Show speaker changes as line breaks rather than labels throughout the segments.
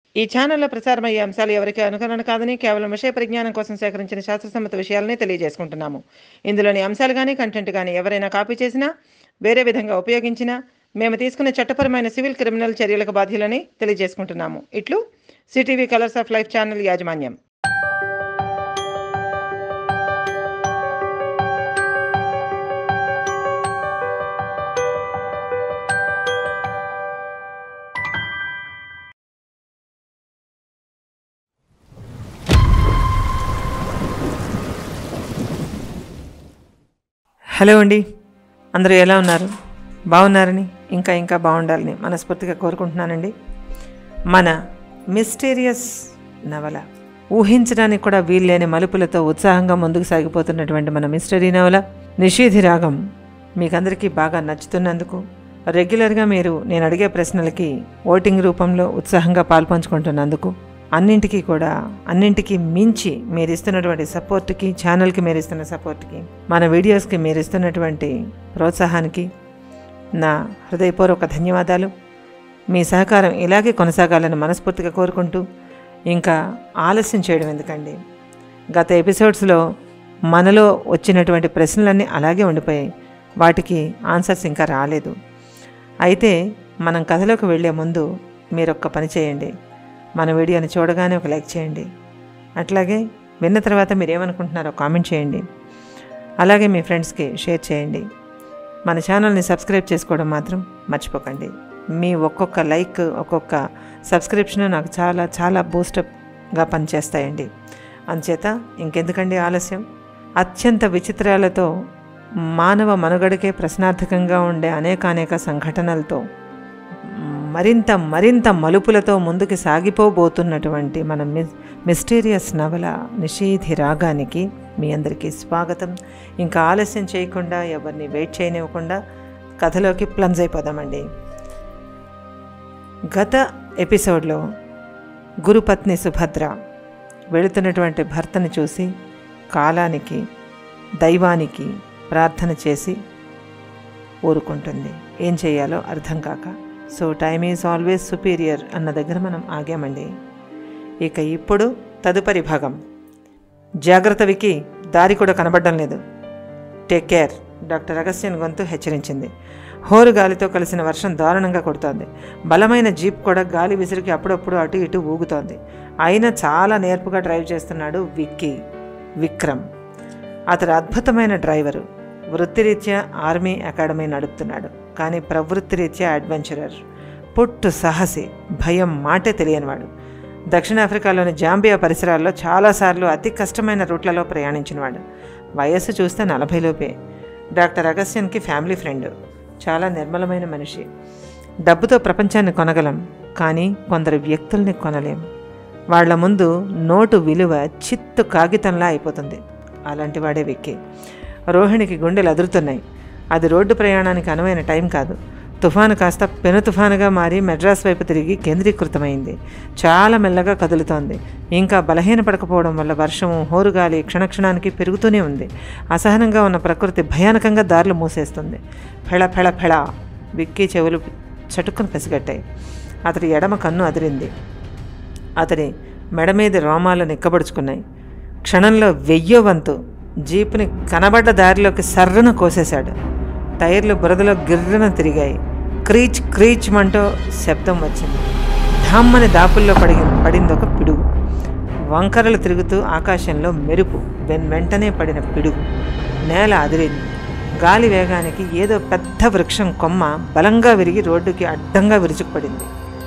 ఈ ఛానల్లో ప్రసారమయ్యే అంశాలు ఎవరికి అనుకరణ కాదని కేవలం విషయ పరిజ్ఞానం కోసం సేకరించిన శాస్త్రసమ్మత విషయాలనే తెలియజేసుకుంటున్నాము ఇందులోని అంశాలు కానీ కంటెంట్ కానీ ఎవరైనా కాపీ చేసినా వేరే విధంగా ఉపయోగించినా మేము తీసుకున్న చట్టపరమైన సివిల్ క్రిమినల్ చర్యలకు బాధ్యులని తెలియజేసుకుంటున్నాము ఇట్లు CTV colours of life channel యాజమాన్యం హలో అండి అందరూ ఎలా ఉన్నారు బాగున్నారని ఇంకా ఇంకా బాగుండాలని మనస్ఫూర్తిగా కోరుకుంటున్నానండి మన మిస్టీరియస్ నవల ఊహించడానికి కూడా వీల్లేని మలుపులతో ఉత్సాహంగా ముందుకు సాగిపోతున్నటువంటి మన మిస్టరీ నవల నిషేధి రాగం మీకందరికీ బాగా నచ్చుతున్నందుకు రెగ్యులర్గా మీరు నేను అడిగే ప్రశ్నలకి ఓటింగ్ రూపంలో ఉత్సాహంగా పాల్పంచుకుంటున్నందుకు అన్నింటికీ కూడా అన్నింటికీ మించి మీరు ఇస్తున్నటువంటి సపోర్ట్కి ఛానల్కి మీరు ఇస్తున్న సపోర్ట్కి మన వీడియోస్కి మీరు ఇస్తున్నటువంటి ప్రోత్సాహానికి నా హృదయపూర్వక ధన్యవాదాలు మీ సహకారం ఇలాగే కొనసాగాలని మనస్ఫూర్తిగా కోరుకుంటూ ఇంకా ఆలస్యం చేయడం ఎందుకండి గత ఎపిసోడ్స్లో మనలో వచ్చినటువంటి ప్రశ్నలన్నీ అలాగే ఉండిపోయాయి వాటికి ఆన్సర్స్ ఇంకా రాలేదు అయితే మనం కథలోకి వెళ్ళే ముందు మీరు ఒక్క పని చేయండి మన వీడియోని చూడగానే ఒక లైక్ చేయండి అట్లాగే విన్న తర్వాత మీరు ఏమనుకుంటున్నారో కామెంట్ చేయండి అలాగే మీ ఫ్రెండ్స్కి షేర్ చేయండి మన ఛానల్ని సబ్స్క్రైబ్ చేసుకోవడం మాత్రం మర్చిపోకండి మీ ఒక్కొక్క లైక్ ఒక్కొక్క సబ్స్క్రిప్షన్ నాకు చాలా చాలా బూస్టప్గా పనిచేస్తాయండి అందుచేత ఇంకెందుకండి ఆలస్యం అత్యంత విచిత్రాలతో మానవ మనుగడకే ప్రశ్నార్థకంగా ఉండే అనేకానేక సంఘటనలతో మరింత మరింత మలుపులతో ముందుకు సాగిపోబోతున్నటువంటి మన మి మిస్టీరియస్ నవల నిషేధి రాగానికి మీ అందరికీ స్వాగతం ఇంకా ఆలస్యం చేయకుండా ఎవరిని వెయిట్ చేయనివ్వకుండా కథలోకి ప్లంజ్ అయిపోదామండి గత ఎపిసోడ్లో గురుపత్ని సుభద్ర వెళుతున్నటువంటి భర్తను చూసి కాలానికి దైవానికి ప్రార్థన చేసి ఊరుకుంటుంది ఏం చేయాలో అర్థం కాక so time is always superior అన్న దగ్గర మనం ఆగామండి ఇక ఇప్పుడు తదుపరి భాగం జాగ్రత్త వికి దారి కూడా కనబడడం లేదు టేక్ కేర్ డాక్టర్ అగస్త్యన్ గొంతు హెచ్చరించింది హోరు గాలితో కలిసిన వర్షం దారుణంగా కొడుతోంది బలమైన జీప్ కూడా గాలి విసిరికి అప్పుడప్పుడు అటు ఇటు ఊగుతోంది అయినా చాలా నేర్పుగా డ్రైవ్ చేస్తున్నాడు విక్కీ విక్రమ్ అతడు అద్భుతమైన డ్రైవరు వృత్తిరీత్యా ఆర్మీ అకాడమీ నడుపుతున్నాడు కానీ ప్రవృత్తిరీత్యా అడ్వెంచరర్ పుట్టు సాహసి భయం మాటే తెలియనివాడు దక్షిణాఫ్రికాలోని జాంబియా పరిసరాల్లో చాలాసార్లు అతి కష్టమైన రూట్లలో ప్రయాణించినవాడు వయస్సు చూస్తే నలభైలోపే డాక్టర్ అగస్యన్కి ఫ్యామిలీ ఫ్రెండ్ చాలా నిర్మలమైన మనిషి డబ్బుతో ప్రపంచాన్ని కొనగలం కానీ కొందరు వ్యక్తుల్ని కొనలేం వాళ్ళ ముందు నోటు విలువ చిత్తు కాగితంలా అయిపోతుంది అలాంటి వాడే విక్కీ రోహిణికి గుండెలు అదురుతున్నాయి అది రోడ్డు ప్రయాణానికి అనువైన టైం కాదు తుఫాను కాస్త పెను తుఫానుగా మారి మెడ్రాస్ వైపు తిరిగి కేంద్రీకృతమైంది చాలా మెల్లగా కదులుతోంది ఇంకా బలహీనపడకపోవడం వల్ల వర్షము హోరుగాలి క్షణక్షణానికి పెరుగుతూనే ఉంది అసహనంగా ఉన్న ప్రకృతి భయానకంగా దారులు మూసేస్తుంది ఫెళ ఫెళ ఫెళ విక్కీ చెవులు చటుక్కును పసిగట్టాయి అతడి ఎడమ కన్ను అదిరింది అతడి మెడ మీద రోమాలు నిక్కబడుచుకున్నాయి క్షణంలో వెయ్యో వంతు జీపుని కనబడ్డ దారిలోకి సర్రున కోసేశాడు టైర్లు బురదలో గిర్రన తిరిగాయి క్రీచ్ క్రీచ్ మంటూ శబ్దం వచ్చింది ఢమ్మని దాపుల్లో పడి పడింది ఒక పిడుగు వంకరలు తిరుగుతూ ఆకాశంలో మెరుపు వెన్ వెంటనే పడిన పిడుగు నేల అదిరింది గాలి వేగానికి ఏదో పెద్ద వృక్షం కొమ్మ బలంగా విరిగి రోడ్డుకి అడ్డంగా విరుచుకుపడింది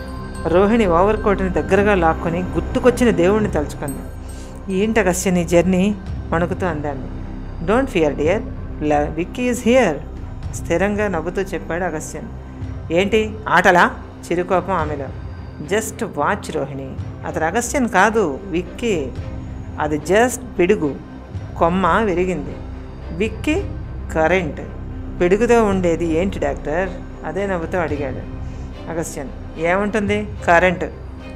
రోహిణి ఓవర్ కోట్ని దగ్గరగా లాక్కొని గుర్తుకొచ్చిన దేవుణ్ణి తలుచుకుంది ఏంటి అగస్య నీ జర్నీ వణుకుతూ అందాన్ని don't fear dear Vicky is here స్థిరంగా నవ్వుతూ చెప్పాడు అగస్త్యన్ ఏంటి ఆటలా చిరుకోపం ఆమెలో జస్ట్ వాచ్ రోహిణి అతను అగస్త్యన్ కాదు విక్కీ అది జస్ట్ పిడుగు కొమ్మ విరిగింది విక్కీ కరెంట్ పిడుగుతో ఉండేది ఏంటి డాక్టర్ అదే నవ్వుతూ అడిగాడు అగస్త్యన్ ఏముంటుంది current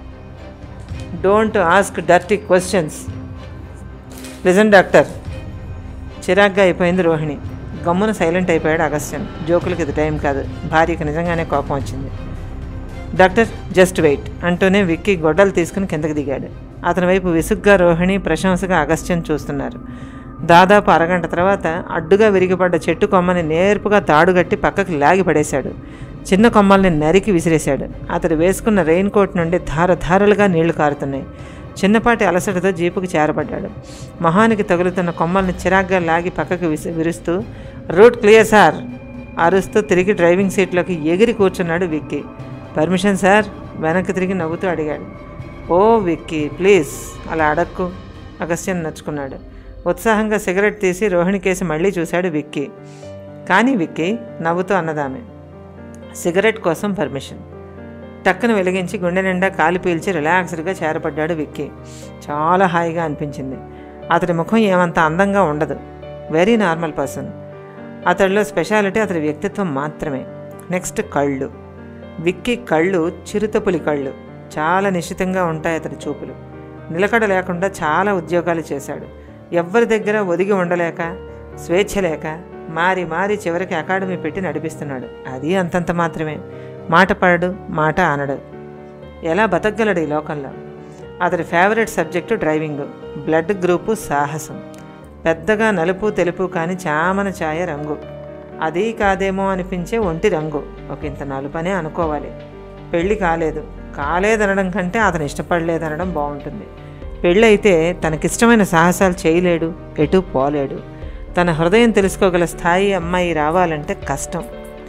don't ask dirty questions listen doctor చిరాగ్గా అయిపోయింది రోహిణి గమ్మున సైలెంట్ అయిపోయాడు అగస్త్యన్ జోకులకి ఇది టైం కాదు భార్యకి నిజంగానే కోపం వచ్చింది డాక్టర్ జస్ట్ వెయిట్ అంటూనే విక్కీ గొడ్డలు తీసుకుని కిందకి దిగాడు అతని వైపు విసుగ్గా రోహిణి ప్రశంసగా అగస్త్యం చూస్తున్నారు దాదాపు అరగంట తర్వాత అడ్డుగా విరిగిపడ్డ చెట్టు కొమ్మని నేర్పుగా తాడుగట్టి పక్కకి లాగి పడేశాడు చిన్న కొమ్మల్ని నరికి విసిరేశాడు అతడు వేసుకున్న రెయిన్ కోట్ నుండి ధార ధారలుగా నీళ్లు కారుతున్నాయి చిన్నపాటి అలసటతో జీపుకి చేరబడ్డాడు మొహానికి తగులుతున్న కొమ్మల్ని చిరాగ్గా లాగి పక్కకి విసి విరుస్తూ రూట్ క్లియర్ సార్ అరుస్తూ తిరిగి డ్రైవింగ్ సీట్లోకి ఎగిరి కూర్చున్నాడు విక్కీ పర్మిషన్ సార్ వెనక్కి తిరిగి నవ్వుతూ అడిగాడు ఓ విక్కీ ప్లీజ్ అలా అడక్కు అగస్త్యం నచ్చుకున్నాడు ఉత్సాహంగా సిగరెట్ తీసి రోహిణి కేసి మళ్ళీ చూశాడు విక్కీ కానీ విక్కీ నవ్వుతూ అన్నదామె సిగరెట్ కోసం పర్మిషన్ టక్కున వెలిగించి గుండె నిండా కాలు పీల్చి రిలాక్స్డ్గా చేరపడ్డాడు విక్కీ చాలా హాయిగా అనిపించింది అతడి ముఖం ఏమంత అందంగా ఉండదు వెరీ నార్మల్ పర్సన్ అతడిలో స్పెషాలిటీ అతడి వ్యక్తిత్వం మాత్రమే నెక్స్ట్ కళ్ళు విక్కీ కళ్ళు చిరుతపులి కళ్ళు చాలా నిశ్చితంగా ఉంటాయి అతడి చూపులు నిలకడ లేకుండా చాలా ఉద్యోగాలు చేశాడు ఎవ్వరి దగ్గర ఒదిగి ఉండలేక స్వేచ్ఛ లేక మారి మారి చివరికి అకాడమీ పెట్టి నడిపిస్తున్నాడు అది అంతంత మాత్రమే మాట పడడు మాట అనడు ఎలా బతకగలడు ఈ లోకంలో అతడి favourite subject driving blood group సాహసం పెద్దగా నలుపు తెలుపు కానీ చామన ఛాయ రంగు అది కాదేమో అనిపించే ఒంటి రంగు ఒక ఇంత నలుపనే అనుకోవాలి పెళ్ళి కాలేదు కాలేదనడం కంటే అతను ఇష్టపడలేదనడం బాగుంటుంది పెళ్ళైతే తనకిష్టమైన సాహసాలు చేయలేడు ఎటు పోలేడు తన హృదయం తెలుసుకోగల స్థాయి అమ్మాయి రావాలంటే కష్టం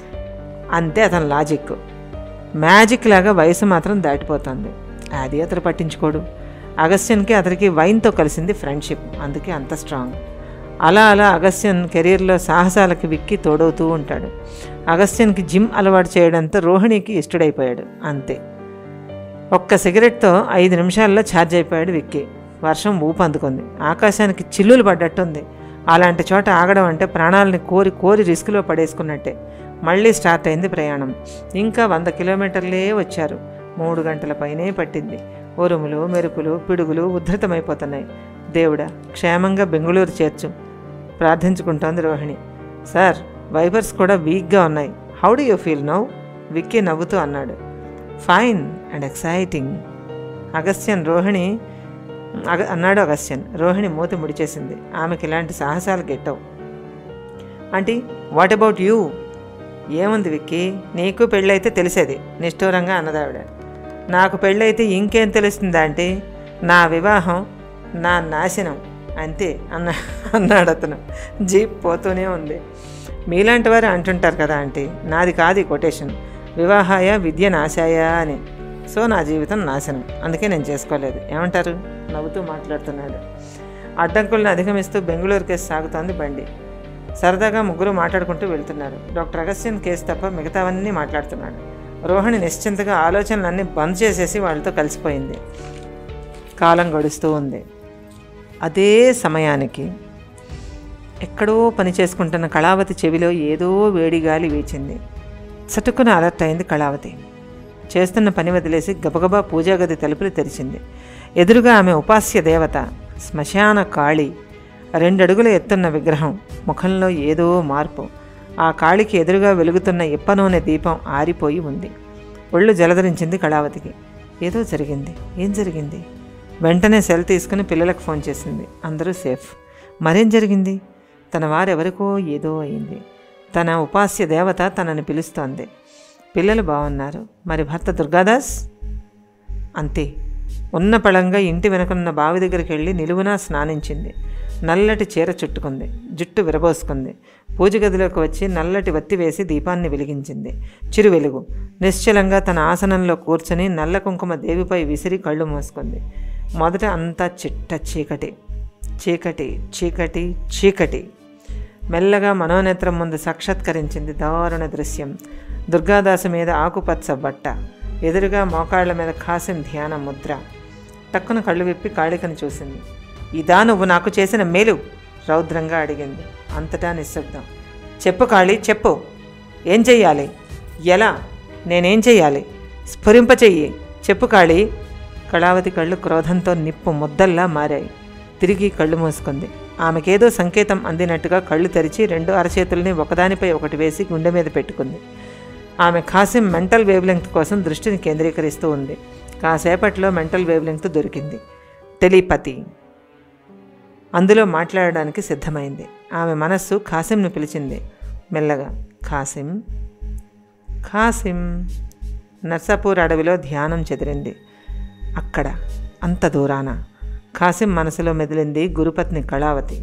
అంతే అతని లాజిక్ మ్యాజిక్ లాగా వయసు మాత్రం దాటిపోతుంది అది అతను పట్టించుకోడు అగస్త్యన్కి అతనికి వైన్తో కలిసింది ఫ్రెండ్షిప్ అందుకే అంత స్ట్రాంగ్ అలా అలా అగస్త్యన్ కెరీర్లో సాహసాలకి విక్కి తోడవుతూ ఉంటాడు అగస్త్యన్కి జిమ్ అలవాటు చేయడంతో రోహిణికి ఇష్టడైపోయాడు అంతే ఒక్క సిగరెట్తో ఐదు నిమిషాల్లో ఛార్జ్ అయిపోయాడు విక్కీ వర్షం ఊపు అందుకుంది ఆకాశానికి చిల్లులు పడ్డట్టుంది అలాంటి చోట ఆగడం అంటే ప్రాణాలని కోరి కోరి రిస్క్లో పడేసుకున్నట్టే మళ్ళీ స్టార్ట్ అయింది ప్రయాణం ఇంకా వంద కిలోమీటర్లే వచ్చారు మూడు గంటల పైనే పట్టింది ఉరుములు మెరుపులు పిడుగులు ఉద్ధృతమైపోతున్నాయి దేవుడా క్షేమంగా బెంగుళూరు చేర్చు ప్రార్థించుకుంటోంది రోహిణి సార్ వైబర్స్ కూడా వీక్గా ఉన్నాయి how do you feel now Vicky నవ్వుతూ అన్నాడు fine and exciting Agastyan Rohini అగ అన్నాడు అగస్త్యన్ రోహిణి మూతి ముడిచేసింది ఆమెకి ఇలాంటి సాహసాలు గెట్టవు ఆంటీ వాట్ అబౌట్ యూ ఏముంది విక్కీ నీకు పెళ్ళైతే తెలిసేది నిష్ఠూరంగా అన్నదావిడ నాకు పెళ్ళైతే ఇంకేం తెలుస్తుందా ఆంటీ నా వివాహం నా నాశనం అంతే అన్న అన్నాడు అతను జీప్ పోతూనే ఉంది మీలాంటి వారు అంటుంటారు కదా ఆంటీ నాది కాదు ఈ కొటేషన్ వివాహాయ విద్య నాశాయ అని సో నా జీవితం నాశనం అందుకే నేను చేసుకోలేదు ఏమంటారు నవ్వుతూ మాట్లాడుతున్నాడు అడ్డంకులను అధిగమిస్తూ బెంగళూరు కేసు సాగుతోంది బండి సరదాగా ముగ్గురు మాట్లాడుకుంటూ వెళ్తున్నారు డాక్టర్ అగస్త్యన్ కేసు తప్ప మిగతావన్నీ మాట్లాడుతున్నాడు రోహిణి నిశ్చింతగా ఆలోచనలన్నీ బంద్ చేసేసి వాళ్ళతో కలిసిపోయింది కాలం గడుస్తూ ఉంది అదే సమయానికి ఎక్కడో పని చేసుకుంటున్న కళావతి చెవిలో ఏదో వేడి గాలి వీచింది చటుక్కున అలర్ట్ అయింది కళావతి చేస్తున్న పని వదిలేసి గబగబా పూజాగది తలుపులు తెరిచింది ఎదురుగా ఆమె ఉపాస్య దేవత శ్మశాన కాళి రెండడుగుల ఎత్తున్న విగ్రహం ముఖంలో ఏదో మార్పు ఆ కాళికి ఎదురుగా వెలుగుతున్న ఇప్ప నూనె దీపం ఆరిపోయి ఉంది ఒళ్ళు జలధరించింది కళావతికి ఏదో జరిగింది ఏం జరిగింది వెంటనే సెల్ తీసుకుని పిల్లలకు ఫోన్ చేసింది అందరూ సేఫ్ మరేం జరిగింది తన వారెవరికో ఏదో అయింది తన ఉపాస్య దేవత తనని పిలుస్తోంది పిల్లలు బాగున్నారు మరి భర్త దుర్గాదాస్ అంతే ఉన్న పళంగా ఇంటి వెనుకన్న బావి దగ్గరికి వెళ్ళి నిలువునా స్నానించింది నల్లటి చీర చుట్టుకుంది జుట్టు విరబోసుకుంది పూజ గదిలోకి వచ్చి నల్లటి వత్తి వేసి దీపాన్ని వెలిగించింది చిరు వెలుగు నిశ్చలంగా తన ఆసనంలో కూర్చొని నల్ల కుంకుమ దేవిపై విసిరి కళ్ళు మూసుకుంది మొదట అంతా చిట్ట చీకటి చీకటి చీకటి చీకటి మెల్లగా మనోనేత్రం ముందు సాక్షాత్కరించింది దారుణ దృశ్యం దుర్గాదాసు మీద ఆకుపచ్చ బట్ట ఎదురుగా మోకాళ్ల మీద ఖాసిం ధ్యాన ముద్ర టక్కున కళ్ళు విప్పి కాళికను చూసింది ఇదా నువ్వు నాకు చేసిన మేలు రౌద్రంగా అడిగింది అంతటా నిశ్శబ్దం చెప్పు కాళి చెప్పు ఏం చెయ్యాలి ఎలా నేనేం చెయ్యాలి స్ఫురింప చెయ్యి చెప్పు కాళి కళావతి కళ్ళు క్రోధంతో నిప్పు ముద్దల్లా మారాయి తిరిగి కళ్ళు మూసుకుంది ఆమెకేదో సంకేతం అందినట్టుగా కళ్ళు తెరిచి రెండు అరచేతుల్ని ఒకదానిపై ఒకటి వేసి గుండె మీద పెట్టుకుంది ఆమె ఖాసిం మెంటల్ వేవ్ లెంగ్త్ కోసం దృష్టిని కేంద్రీకరిస్తూ ఉంది కాసేపట్లో మెంటల్ వేవ్ లెంగ్త్ దొరికింది టెలిపతి అందులో మాట్లాడడానికి సిద్ధమైంది ఆమె మనస్సు ఖాసింను పిలిచింది మెల్లగా ఖాసిం ఖాసిం నర్సాపూర్ అడవిలో ధ్యానం చెదిరింది అక్కడ అంత దూరాన ఖాసిం మనసులో మెదిలింది గురుపత్ని కళావతి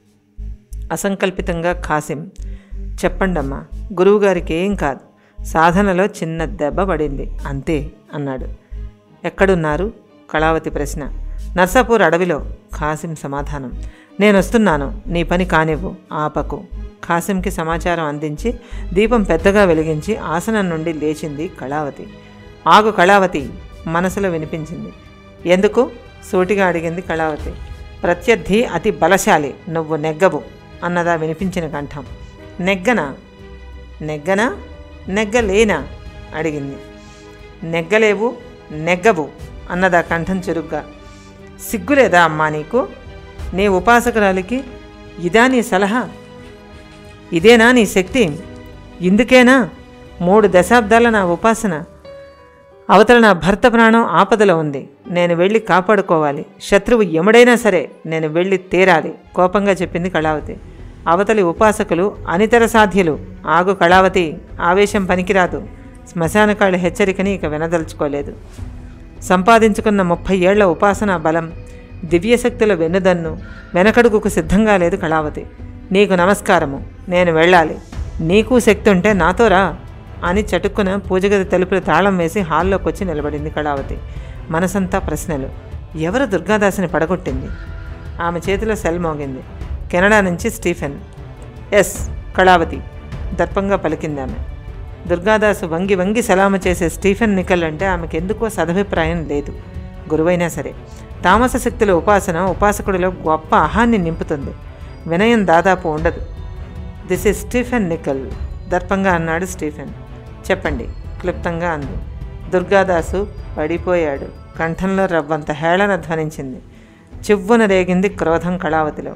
అసంకల్పితంగా ఖాసిం చెప్పండమ్మా గురువుగారికి ఏం కాదు సాధనలో చిన్న దెబ్బ పడింది అంతే అన్నాడు ఎక్కడున్నారు కళావతి ప్రశ్న నర్సాపూర్ అడవిలో ఖాసిం సమాధానం నేను వస్తున్నాను నీ పని కానివ్వు ఆపకు ఖాసింకి సమాచారం అందించి దీపం పెద్దగా వెలిగించి ఆసనం నుండి లేచింది కళావతి ఆగు కళావతి మనసులో వినిపించింది ఎందుకు సూటిగా అడిగింది కళావతి ప్రత్యర్థి అతి బలశాలి నువ్వు నెగ్గవు అన్నదా వినిపించిన కంఠం నెగ్గనా నెగ్గనా నెగ్గలేనా అడిగింది నెగ్గలేవు నెగ్గవు అన్నదా కంఠం చురుగ్గా సిగ్గులేదా అమ్మా నీకు నీ ఉపాసకురాలికి ఇదా నీ సలహా ఇదేనా నీ శక్తి ఇందుకేనా మూడు దశాబ్దాల నా ఉపాసన అవతల నా భర్త ప్రాణం ఆపదలో ఉంది నేను వెళ్ళి కాపాడుకోవాలి శత్రువు ఎముడైనా సరే నేను వెళ్ళి తీరాలి కోపంగా చెప్పింది కళావతి అవతలి ఉపాసకులు అనితర సాధ్యులు ఆగు కళావతి ఆవేశం పనికిరాదు శ్మశానకాళి హెచ్చరికని ఇక వినదలుచుకోలేదు సంపాదించుకున్న ముప్పై ఏళ్ల ఉపాసనా బలం దివ్యశక్తుల వెన్నుదన్ను వెనకడుగుకు సిద్ధంగా లేదు కళావతి నీకు నమస్కారము నేను వెళ్ళాలి నీకు శక్తి ఉంటే నాతో రా అని చటుక్కున పూజగది తలుపులు తాళం వేసి హాల్లోకి వచ్చి నిలబడింది కళావతి మనసంతా ప్రశ్నలు ఎవరు దుర్గాదాసిని పడగొట్టింది ఆమె చేతిలో సెల్ మోగింది కెనడా నుంచి స్టీఫెన్ ఎస్ కళావతి దర్పంగా పలికింది ఆమె దుర్గాదాసు వంగి వంగి సలామ చేసే స్టీఫెన్ నికల్ అంటే ఆమెకు ఎందుకో సదభిప్రాయం లేదు గురువైనా సరే తామస శక్తుల ఉపాసన ఉపాసకుడిలో గొప్ప అహాన్ని నింపుతుంది వినయం దాదాపు ఉండదు దిస్ ఇస్ స్టీఫెన్ నికల్ దర్పంగా అన్నాడు స్టీఫెన్ చెప్పండి క్లుప్తంగా అంది దుర్గాదాసు పడిపోయాడు కంఠంలో రవ్వంత హేళన ధ్వనించింది చివ్వున రేగింది క్రోధం కళావతిలో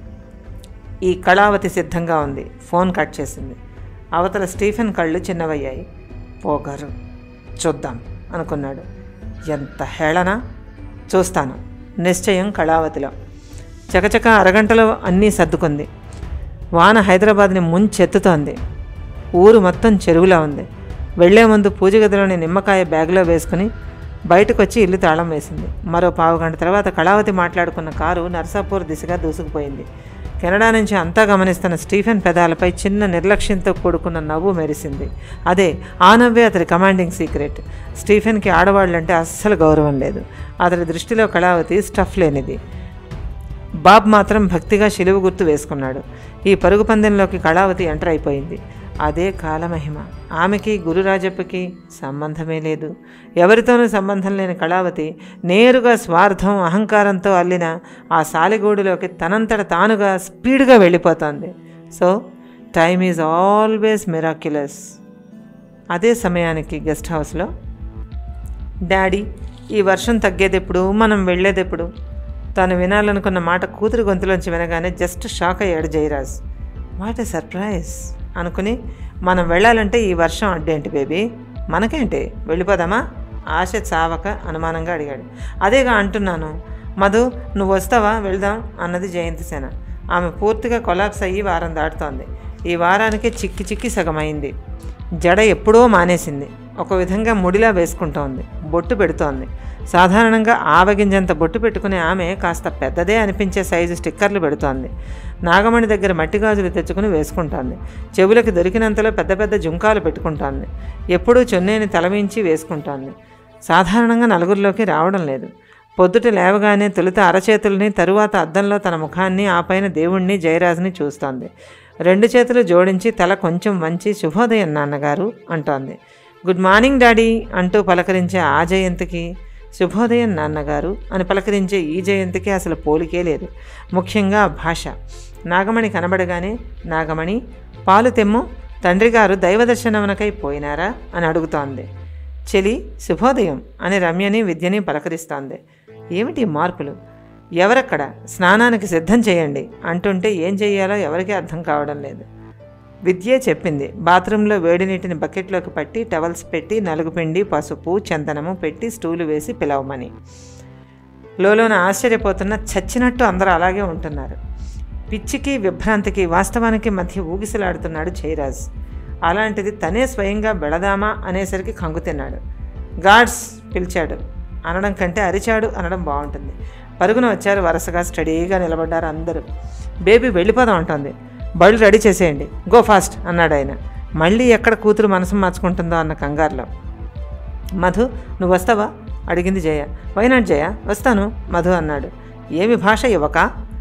ఈ కళావతి సిద్ధంగా ఉంది ఫోన్ కట్ చేసింది అవతల స్టీఫెన్ కళ్ళు చిన్నవయ్యాయి పోగారు చూద్దాం అనుకున్నాడు ఎంత హేళన చూస్తాను నిశ్చయం కళావతిలో చకచక అరగంటలో అన్నీ సర్దుకుంది వాన హైదరాబాద్ని ముంచెత్తుతోంది ఊరు మొత్తం చెరువులా ఉంది వెళ్లే ముందు పూజ గదిలోని నిమ్మకాయ బ్యాగ్లో వేసుకుని బయటకు వచ్చి ఇల్లు తాళం వేసింది మరో పావు గంట తర్వాత కళావతి మాట్లాడుకున్న కారు నర్సాపూర్ దిశగా దూసుకుపోయింది కెనడా నుంచి అంతా గమనిస్తున్న స్టీఫెన్ పెదాలపై చిన్న నిర్లక్ష్యంతో కూడుకున్న నవ్వు మెరిసింది అదే ఆ నవ్వే అతడి కమాండింగ్ సీక్రెట్ స్టీఫెన్కి ఆడవాళ్ళంటే అస్సలు గౌరవం లేదు అతడి దృష్టిలో కళావతి స్టఫ్ లేనిది బాబ్ మాత్రం భక్తిగా శిలువు గుర్తు వేసుకున్నాడు ఈ పరుగు పందెంలోకి కళావతి ఎంటర్ అయిపోయింది అదే కాలమహిమ ఆమెకి గురురాజప్పకి సంబంధమే లేదు ఎవరితోనూ సంబంధం లేని కళావతి నేరుగా స్వార్థం అహంకారంతో అల్లిన ఆ సాలిగూడులోకి తనంతట తానుగా స్పీడ్గా వెళ్ళిపోతోంది so time is always miraculous అదే సమయానికి గెస్ట్ హౌస్లో డాడీ ఈ వర్షం తగ్గేదెప్పుడు మనం వెళ్ళేదెప్పుడు తాను వినాలనుకున్న మాట కూతురు గొంతులోంచి వినగానే జస్ట్ షాక్ అయ్యాడు జయరాజ్ వాట్ ఎ సర్ప్రైజ్ అనుకుని మనం వెళ్ళాలంటే ఈ వర్షం అడ్డేంటి బేబీ మనకేంటి వెళ్ళిపోదామా ఆశ చావక అనుమానంగా అడిగాడు అదేగా అంటున్నాను మధు నువ్వు వస్తావా వెళ్దాం అన్నది జయంతిసేన ఆమె పూర్తిగా కొలాప్స్ అయ్యి వారం దాటుతోంది ఈ వారానికి చిక్కి చిక్కి సగమైంది జడ ఎప్పుడో మానేసింది ఒక విధంగా ముడిలా వేసుకుంటోంది బొట్టు పెడుతోంది సాధారణంగా ఆవగింజంత బొట్టు పెట్టుకునే ఆమె కాస్త పెద్దదే అనిపించే సైజు స్టిక్కర్లు పెడుతోంది నాగమణి దగ్గర మట్టి గాజులు తెచ్చుకుని వేసుకుంటోంది చెవులకి దొరికినంతలో పెద్ద పెద్ద జుంకాలు పెట్టుకుంటోంది ఎప్పుడూ చొన్నేని తలమించి వేసుకుంటోంది సాధారణంగా నలుగురిలోకి రావడం లేదు పొద్దుట లేవగానే తొలుత అరచేతుల్ని తరువాత అద్దంలో తన ముఖాన్ని ఆ పైన దేవుణ్ణి జయరాజుని చూస్తోంది రెండు చేతులు జోడించి తల కొంచెం వంచి శుభోదయం నాన్నగారు అంటోంది గుడ్ మార్నింగ్ డాడీ అంటూ పలకరించే ఆ జయంతికి శుభోదయం నాన్నగారు అని పలకరించే ఈ జయంతికి అసలు పోలికే లేదు ముఖ్యంగా ఆ భాష నాగమణి కనబడగానే నాగమణి పాలు తెమ్ము తండ్రి గారు దైవదర్శనమునకై పోయినారా అని అడుగుతోంది చెలి శుభోదయం అని రమ్యని విద్యని పలకరిస్తోంది ఏమిటి ఈ మార్పులు ఎవరక్కడ స్నానానికి సిద్ధం చేయండి అంటుంటే ఏం చెయ్యాలో ఎవరికీ అర్థం కావడం లేదు విద్యే చెప్పింది బాత్రూంలో వేడి నీటిని బకెట్లోకి పట్టి టవల్స్ పెట్టి నలుగు పిండి పసుపు చందనము పెట్టి స్టూలు వేసి పిలవమని లోలోన ఆశ్చర్యపోతున్న చచ్చినట్టు అందరూ అలాగే ఉంటున్నారు పిచ్చికి విభ్రాంతికి వాస్తవానికి మధ్య ఊగిసలాడుతున్నాడు జయరాజ్ అలాంటిది తనే స్వయంగా బెడదామా అనేసరికి కంగు తిన్నాడు గాడ్స్ పిలిచాడు అనడం కంటే అరిచాడు అనడం బాగుంటుంది పరుగున వచ్చారు వరుసగా స్టడీగా నిలబడ్డారు అందరూ బేబీ వెళ్ళిపోదాం అంటోంది బళ్ళు రెడీ చేసేయండి గో ఫాస్ట్ అన్నాడు ఆయన మళ్ళీ ఎక్కడ కూతురు మనసు మార్చుకుంటుందో అన్న కంగారులో మధు నువ్వు వస్తావా అడిగింది జయ వైనాట్ జయ వస్తాను మధు అన్నాడు ఏమి భాష ఇవ్వక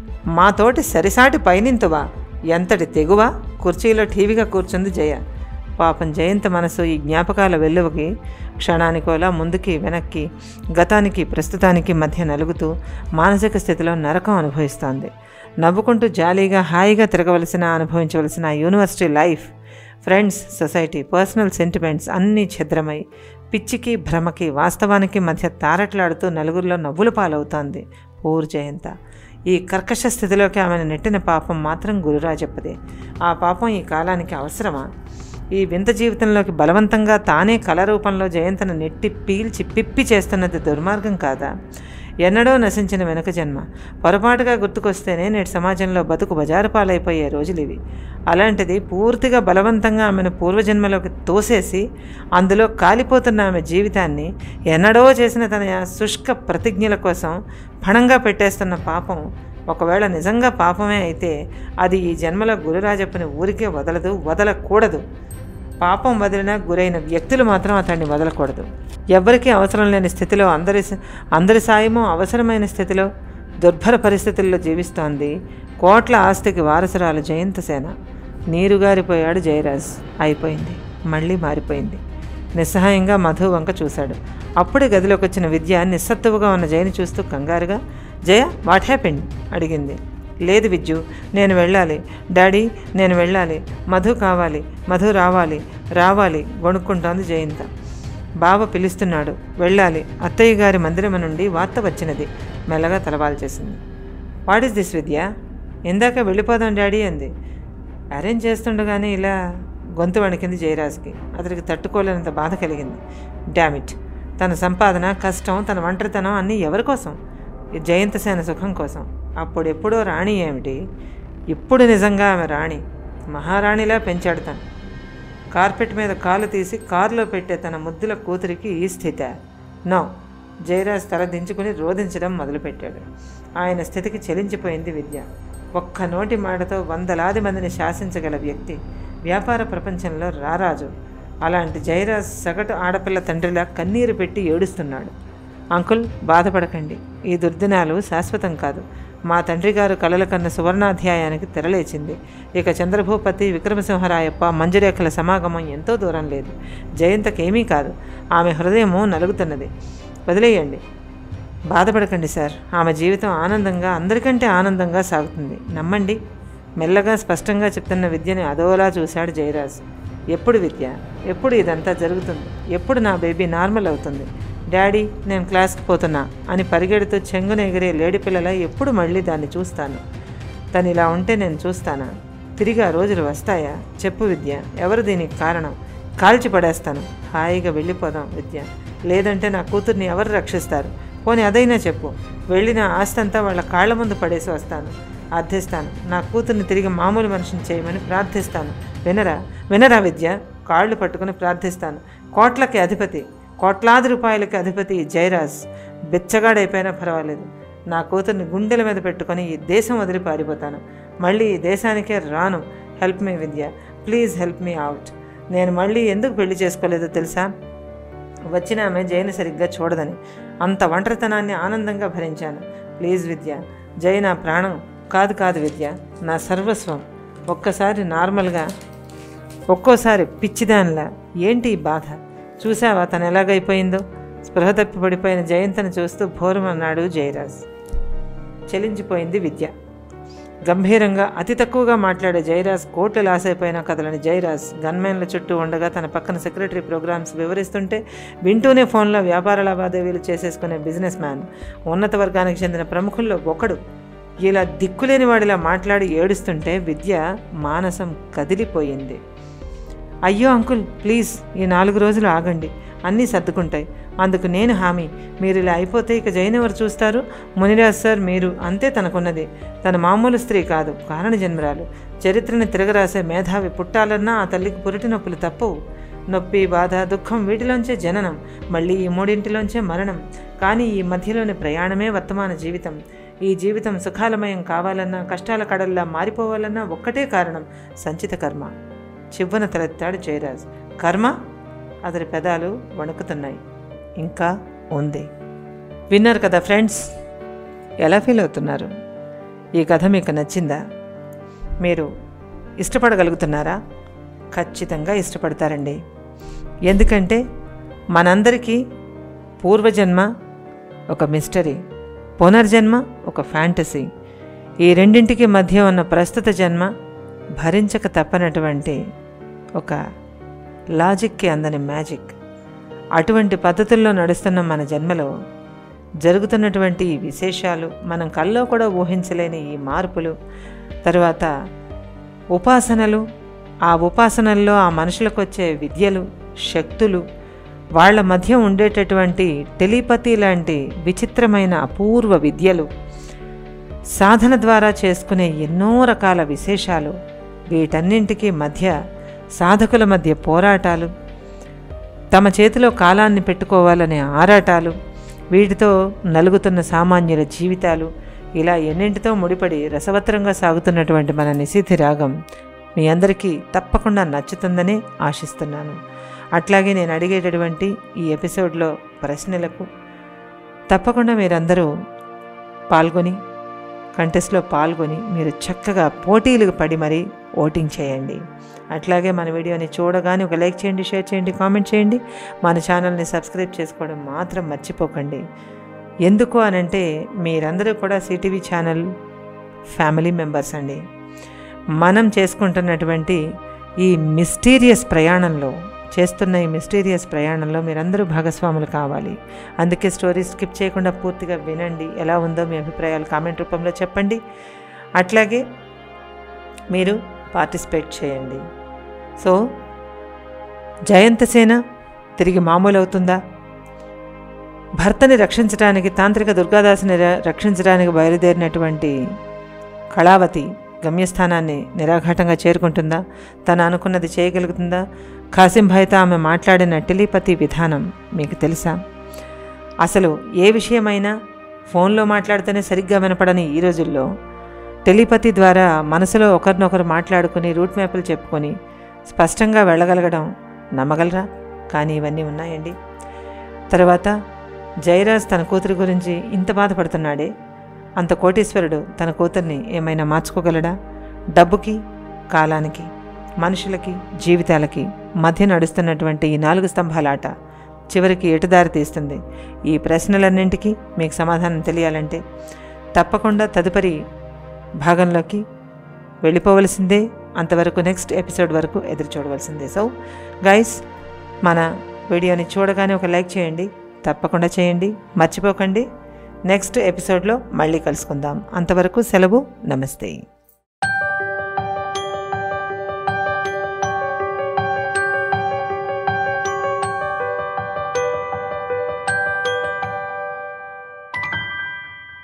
మాతోటి సరిసాటి పైనింతువా ఎంతటి తెగువా కుర్చీలో టీవీగా కూర్చుంది జయ పాపం జయంత మనసు ఈ జ్ఞాపకాల వెల్లువకి క్షణానికోలా ముందుకి వెనక్కి గతానికి ప్రస్తుతానికి మధ్య నలుగుతూ మానసిక స్థితిలో నరకం అనుభవిస్తోంది నవ్వుకుంటూ జాలీగా హాయిగా తిరగవలసిన అనుభవించవలసిన ఆ university life friends society personal sentiments అన్నీ ఛిద్రమై పిచ్చికి భ్రమకి వాస్తవానికి మధ్య తారట్లాడుతూ నలుగురిలో నవ్వుల పాలవుతోంది పూర్ జయంత ఈ కర్కశ స్థితిలోకి ఆమెను నెట్టిన పాపం మాత్రం గురురాజప్పదే ఆ పాపం ఈ కాలానికి అవసరమా ఈ వింత జీవితంలోకి బలవంతంగా తానే కళ రూపంలో జయంతను నెట్టి పీల్చి పిప్పి చేస్తున్నది దుర్మార్గం కాదా ఎన్నడో నశించిన వెనుక జన్మ పొరపాటుగా గుర్తుకొస్తేనే నేటి సమాజంలో బతుకు బజారు పాలైపోయే రోజులు ఇవి అలాంటిది పూర్తిగా బలవంతంగా ఆమెను పూర్వజన్మలోకి తోసేసి అందులో కాలిపోతున్న ఆమె జీవితాన్ని ఎన్నడో చేసిన తన శుష్క ప్రతిజ్ఞల కోసం పణంగా పెట్టేస్తున్న పాపం ఒకవేళ నిజంగా పాపమే అయితే అది ఈ జన్మలో గురురాజప్పని ఊరికే వదలదు వదలకూడదు పాపం వదిలిన గురైన వ్యక్తులు మాత్రం అతన్ని వదలకూడదు ఎవ్వరికీ అవసరం లేని స్థితిలో అందరి అందరి సాయము అవసరమైన స్థితిలో దుర్భర పరిస్థితుల్లో జీవిస్తోంది కోట్ల ఆస్తికి వారసురాలు జయంతసేన నీరుగారిపోయాడు జయరాజ్ అయిపోయింది మళ్ళీ మారిపోయింది నిస్సహాయంగా మధు వంక చూశాడు అప్పుడే గదిలోకి వచ్చిన విద్య నిస్సత్తువుగా ఉన్న జయని చూస్తూ కంగారుగా జయ వాట్ హ్యాపెండ్ అడిగింది లేదు విజ్జు నేను వెళ్ళాలి డాడీ నేను వెళ్ళాలి మధు కావాలి మధు రావాలి రావాలి వణుక్కుంటోంది జయంత బావ పిలుస్తున్నాడు వెళ్ళాలి అత్తయ్య గారి మందిరం నుండి వార్త వచ్చినది మెల్లగా తలవాల్చేసింది వాట్ ఈస్ దిస్ విద్య ఇందాక వెళ్ళిపోదాం డాడీ అంది అరేంజ్ చేస్తుండగానే ఇలా గొంతు వణికింది జయరాజ్కి అతనికి తట్టుకోలేనంత బాధ కలిగింది డామిట్ తన సంపాదన కష్టం తన ఒంటరితనం అన్నీ ఎవరి కోసం ఈ జయంతసేన సుఖం కోసం అప్పుడెప్పుడో రాణి ఏమిటి ఇప్పుడు నిజంగా ఆమె రాణి మహారాణిలా పెంచాడు తను కార్పెట్ మీద కాలు తీసి కారులో పెట్టే తన ముద్దుల కూతురికి ఈ స్థితి నో జయరాజ్ తల దించుకుని రోధించడం మొదలుపెట్టాడు ఆయన స్థితికి చెలించిపోయింది విద్య ఒక్క నోటి మాటతో వందలాది మందిని శాసించగల వ్యక్తి వ్యాపార ప్రపంచంలో రారాజు అలాంటి జయరాజ్ సగటు ఆడపిల్ల తండ్రిలా కన్నీరు పెట్టి ఏడుస్తున్నాడు అంకుల్ బాధపడకండి ఈ దుర్దినాలు శాశ్వతం కాదు మా తండ్రి గారు కలల కన్న సువర్ణాధ్యాయానికి తెరలేచింది ఇక చంద్రభూపతి విక్రమసింహరాయప్ప మంజురేఖల సమాగమం ఎంతో దూరం లేదు జయంతకేమీ కాదు ఆమె హృదయము నలుగుతున్నది వదిలేయండి బాధపడకండి సార్ ఆమె జీవితం ఆనందంగా అందరికంటే ఆనందంగా సాగుతుంది నమ్మండి మెల్లగా స్పష్టంగా చెప్తున్న విద్యని అదోలా చూశాడు జయరాజ్ ఎప్పుడు విద్య ఎప్పుడు ఇదంతా జరుగుతుంది ఎప్పుడు నా బేబీ నార్మల్ అవుతుంది డాడీ నేను క్లాస్కి పోతున్నా అని పరిగెడుతూ చెంగున ఎగిరే లేడి పిల్లల ఎప్పుడు మళ్ళీ దాన్ని చూస్తాను తను ఇలా ఉంటే నేను చూస్తానా తిరిగి ఆ రోజులు వస్తాయా చెప్పు విద్య ఎవరు దీనికి కారణం కాల్చి పడేస్తాను హాయిగా వెళ్ళిపోదాం విద్య లేదంటే నా కూతుర్ని ఎవరు రక్షిస్తారు పోనీ అదైనా చెప్పు వెళ్ళిన ఆస్తి అంతా వాళ్ళ కాళ్ళ ముందు పడేసి వస్తాను అర్థిస్తాను నా కూతుర్ని తిరిగి మామూలు మనిషిని చేయమని ప్రార్థిస్తాను వినరా వినరా విద్య కాళ్ళు పట్టుకుని ప్రార్థిస్తాను కోట్లకి అధిపతి కోట్లాది రూపాయలకి అధిపతి ఈ జయరాజ్ బిచ్చగాడైపోయినా పర్వాలేదు నా కూతుర్ని గుండెల మీద పెట్టుకొని ఈ దేశం వదిలి పారిపోతాను మళ్ళీ ఈ దేశానికే రాను help me Vidya please help me out నేను మళ్ళీ ఎందుకు పెళ్లి చేసుకోలేదో తెలుసా వచ్చిన ఆమె జైని సరిగ్గా చూడదని అంత ఒంటరితనాన్ని ఆనందంగా భరించాను ప్లీజ్ విద్య జై నా ప్రాణం కాదు కాదు విద్య నా సర్వస్వం ఒక్కసారి నార్మల్గా ఒక్కోసారి పిచ్చిదానిలా ఏంటి ఈ బాధ చూసావా తను ఎలాగైపోయిందో స్పృహ తప్పి పడిపోయిన జయంతను చూస్తూ భోరమన్నాడు జయరాజ్ చెలించిపోయింది విద్య గంభీరంగా అతి తక్కువగా మాట్లాడే జయరాజ్ కోట్లు లాస్ అయిపోయిన కథలని జయరాజ్ గన్మెన్ల చుట్టూ ఉండగా తన పక్కన సెక్రటరీ ప్రోగ్రామ్స్ వివరిస్తుంటే వింటూనే ఫోన్లో వ్యాపార లావాదేవీలు చేసేసుకునే బిజినెస్ మ్యాన్ ఉన్నత వర్గానికి చెందిన ప్రముఖుల్లో ఒకడు ఇలా దిక్కులేని వాడిలా మాట్లాడి ఏడుస్తుంటే విద్య మానసం కదిలిపోయింది అయ్యో అంకుల్ ప్లీజ్ ఈ నాలుగు రోజులు ఆగండి అన్నీ సర్దుకుంటాయి అందుకు నేను హామీ మీరు ఇలా అయిపోతే ఇక జైన్ ఎవరు చూస్తారు మునిరాజ్ సార్ మీరు అంతే తనకున్నది తన మామూలు స్త్రీ కాదు కారణ జన్మరాలు చరిత్రని తిరగరాసే మేధావి పుట్టాలన్నా ఆ తల్లికి పురిటి నొప్పులు తప్పవు నొప్పి బాధ దుఃఖం వీటిలోంచే జననం మళ్ళీ ఈ మూడింటిలోంచే మరణం కానీ ఈ మధ్యలోని ప్రయాణమే వర్తమాన జీవితం ఈ జీవితం సుఖాలమయం కావాలన్నా కష్టాల కడల్లా మారిపోవాలన్నా ఒక్కటే కారణం సంచిత కర్మ చివ్వన తలెత్తాడు జయరాజ్ కర్మ అతడి పెదాలు వణుకుతున్నాయి ఇంకా ఉంది విన్నారు కదా ఫ్రెండ్స్ ఎలా ఫీల్ అవుతున్నారు ఈ కథ మీకు నచ్చిందా మీరు ఇష్టపడగలుగుతున్నారా ఖచ్చితంగా ఇష్టపడతారండి ఎందుకంటే మనందరికీ పూర్వజన్మ ఒక మిస్టరీ పునర్జన్మ ఒక ఫ్యాంటసీ ఈ రెండింటికి మధ్య ఉన్న ప్రస్తుత జన్మ భరించక తప్పనటువంటి ఒక లాజిక్కి అందని మ్యాజిక్ అటువంటి పద్ధతుల్లో నడుస్తున్న మన జన్మలో జరుగుతున్నటువంటి ఈ విశేషాలు మనం కల్లో కూడా ఊహించలేని ఈ మార్పులు తరువాత ఉపాసనలు ఆ ఉపాసనల్లో ఆ మనుషులకు వచ్చే విద్యలు శక్తులు వాళ్ళ మధ్య ఉండేటటువంటి టెలిపతి లాంటి విచిత్రమైన అపూర్వ విద్యలు సాధన ద్వారా చేసుకునే ఎన్నో రకాల విశేషాలు వీటన్నింటికీ మధ్య సాధకుల మధ్య పోరాటాలు తమ చేతిలో కాలాన్ని పెట్టుకోవాలనే ఆరాటాలు వీటితో నలుగుతున్న సామాన్యుల జీవితాలు ఇలా ఎన్నింటితో ముడిపడి రసవత్తరంగా సాగుతున్నటువంటి మన నిశీథి రాగం మీ అందరికీ తప్పకుండా నచ్చుతుందని ఆశిస్తున్నాను అట్లాగే నేను అడిగేటటువంటి ఈ ఎపిసోడ్లో ప్రశ్నలకు తప్పకుండా మీరందరూ పాల్గొని కంటెస్ట్లో పాల్గొని మీరు చక్కగా పోటీలకు పడి మరీ ఓటింగ్ చేయండి అట్లాగే మన వీడియోని చూడగానే ఒక లైక్ చేయండి షేర్ చేయండి కామెంట్ చేయండి మన ఛానల్ని సబ్స్క్రైబ్ చేసుకోవడం మాత్రం మర్చిపోకండి ఎందుకు అనంటే మీరందరూ కూడా సిటీవీ ఛానల్ ఫ్యామిలీ మెంబర్స్ అండి మనం చేసుకుంటున్నటువంటి ఈ మిస్టీరియస్ ప్రయాణంలో చేస్తున్న ఈ మిస్టీరియస్ ప్రయాణంలో మీరందరూ భాగస్వాములు కావాలి అందుకే స్టోరీ స్కిప్ చేయకుండా పూర్తిగా వినండి ఎలా ఉందో మీ అభిప్రాయాలు కామెంట్ రూపంలో చెప్పండి అట్లాగే మీరు పార్టిసిపేట్ చేయండి సో జయంతసేన తిరిగి మామూలు అవుతుందా భర్తని రక్షించడానికి తాంత్రిక దుర్గాదాసుని ర- రక్షించడానికి బయలుదేరినటువంటి కళావతి గమ్యస్థానాన్ని నిరాఘాటంగా చేరుకుంటుందా తను అనుకున్నది చేయగలుగుతుందా ఖాసింభాయ్తో ఆమె మాట్లాడిన టెలిపతి విధానం మీకు తెలుసా అసలు ఏ విషయమైనా ఫోన్లో మాట్లాడితేనే సరిగ్గా వినపడని ఈ రోజుల్లో టెలిపతి ద్వారా మనసులో ఒకరినొకరు మాట్లాడుకుని రూట్ మ్యాప్లు చెప్పుకొని స్పష్టంగా వెళ్ళగలగడం నమ్మగలరా కానీ ఇవన్నీ ఉన్నాయండి తర్వాత జయరాజ్ తన కూతురి గురించి ఇంత బాధపడుతున్నాడే అంత కోటీశ్వరుడు తన కూతుర్ని ఏమైనా మార్చుకోగలడా డబ్బుకి కాలానికి మనుషులకి జీవితాలకి మధ్య నడుస్తున్నటువంటి ఈ నాలుగు స్తంభాల ఆట చివరికి ఎటుదారి తీస్తుంది ఈ ప్రశ్నలన్నింటికీ మీకు సమాధానం తెలియాలంటే తప్పకుండా తదుపరి భాగంలోకి వెళ్ళిపోవలసిందే అంతవరకు నెక్స్ట్ ఎపిసోడ్ వరకు ఎదురు చూడవలసిందే సో గైస్ మన వీడియోని చూడగానే ఒక లైక్ చేయండి తప్పకుండా చేయండి మర్చిపోకండి నెక్స్ట్ ఎపిసోడ్లో మళ్ళీ కలుసుకుందాం అంతవరకు సెలవు నమస్తే